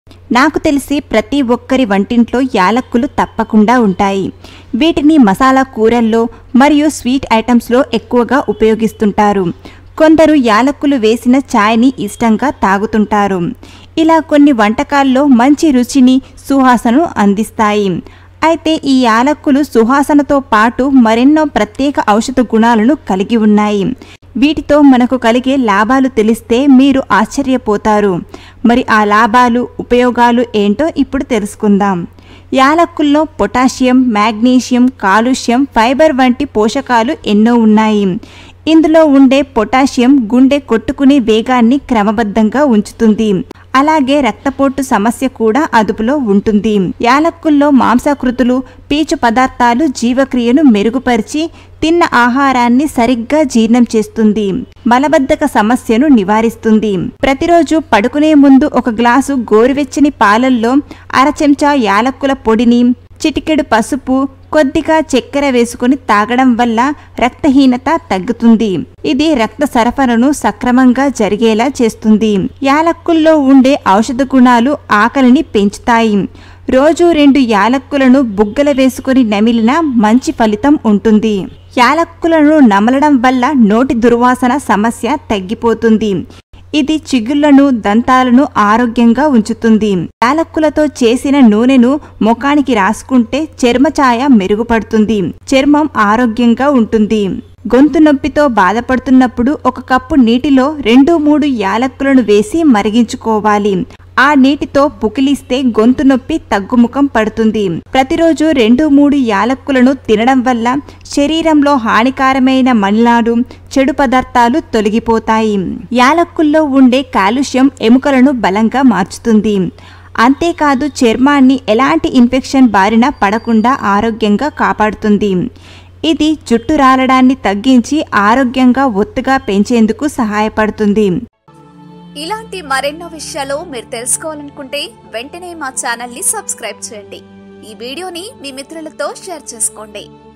నాకు తెలిసి ప్రతి ఒక్కరి వంటింట్లో యాలక్కులు తప్పకుండా ఉంటాయి వీటిని మసాలా కూరల్లో మరియు స్వీట్ ఐటమ్స్లో ఎక్కువగా ఉపయోగిస్తుంటారు కొందరు యాలక్కులు వేసిన ఛాయ్ని ఇష్టంగా తాగుతుంటారు ఇలా కొన్ని వంటకాల్లో మంచి రుచిని సువాసనను అందిస్తాయి అయితే ఈ యాలక్కులు సువాసనతో పాటు మరెన్నో ప్రత్యేక ఔషధ గుణాలను కలిగి ఉన్నాయి వీటితో మనకు కలిగే లాభాలు తెలిస్తే మీరు ఆశ్చర్యపోతారు మరి ఆ లాభాలు ఉపయోగాలు ఏంటో ఇప్పుడు తెలుసుకుందాం యాలక్కుల్లో పొటాషియం మాగ్నీషియం కాలుష్యం ఫైబర్ వంటి పోషకాలు ఎన్నో ఉన్నాయి ఇందులో ఉండే పొటాషియం గుండె కొట్టుకునే వేగాన్ని క్రమబద్ధంగా ఉంచుతుంది అలాగే రక్తపోటు సమస్య కూడా అదుపులో ఉంటుంది యాలక్కుల్లో మాంసాకృతులు పీచు పదార్థాలు జీవక్రియను మెరుగుపరిచి తిన్న ఆహారాన్ని సరిగ్గా జీర్ణం చేస్తుంది మలబద్ధక సమస్యను నివారిస్తుంది ప్రతిరోజు పడుకునే ముందు ఒక గ్లాసు గోరువెచ్చని పాలల్లో అర చెంచా యాలక్కుల పొడిని చిటికెడు పసుపు కొద్దిగా చక్కెర వేసుకుని తాగడం వల్ల రక్తహీనత తగ్గుతుంది ఇది రక్త సరఫరాను సక్రమంగా జరిగేలా చేస్తుంది యాలక్కుల్లో ఉండే ఔషధ గుణాలు ఆకలిని పెంచుతాయి రోజు రెండు యాలక్కులను బుగ్గల వేసుకుని నమిలిన మంచి ఫలితం ఉంటుంది యాలక్కులను నమలడం వల్ల నోటి దుర్వాసన సమస్య తగ్గిపోతుంది ఇది చిగుళ్లను దంతాలను ఆరోగ్యంగా ఉంచుతుంది యాలక్కులతో చేసిన నూనెను ముఖానికి రాసుకుంటే చర్మఛాయ మెరుగుపడుతుంది చర్మం ఆరోగ్యంగా ఉంటుంది గొంతు నొప్పితో బాధపడుతున్నప్పుడు ఒక కప్పు నీటిలో రెండు మూడు యాలక్కులను వేసి మరిగించుకోవాలి ఆ నీటితో పుకిలిస్తే గొంతు నొప్పి తగ్గుముఖం పడుతుంది ప్రతిరోజు రెండు మూడు యాలక్కులను తినడం వల్ల శరీరంలో హానికారమైన మలినాలు చెడు పదార్థాలు తొలగిపోతాయి యాలక్కుల్లో ఉండే కాలుష్యం ఎముకలను బలంగా మార్చుతుంది అంతేకాదు చర్మాన్ని ఎలాంటి ఇన్ఫెక్షన్ బారిన పడకుండా ఆరోగ్యంగా కాపాడుతుంది ఇది జుట్టు రాలడాన్ని తగ్గించి ఆరోగ్యంగా ఒత్తుగా పెంచేందుకు సహాయపడుతుంది ఇలాంటి మరెన్నో విషయాలు మీరు తెలుసుకోవాలనుకుంటే వెంటనే మా ఛానల్ ని సబ్స్క్రైబ్ చేయండి ఈ వీడియోని మీ మిత్రులతో షేర్ చేసుకోండి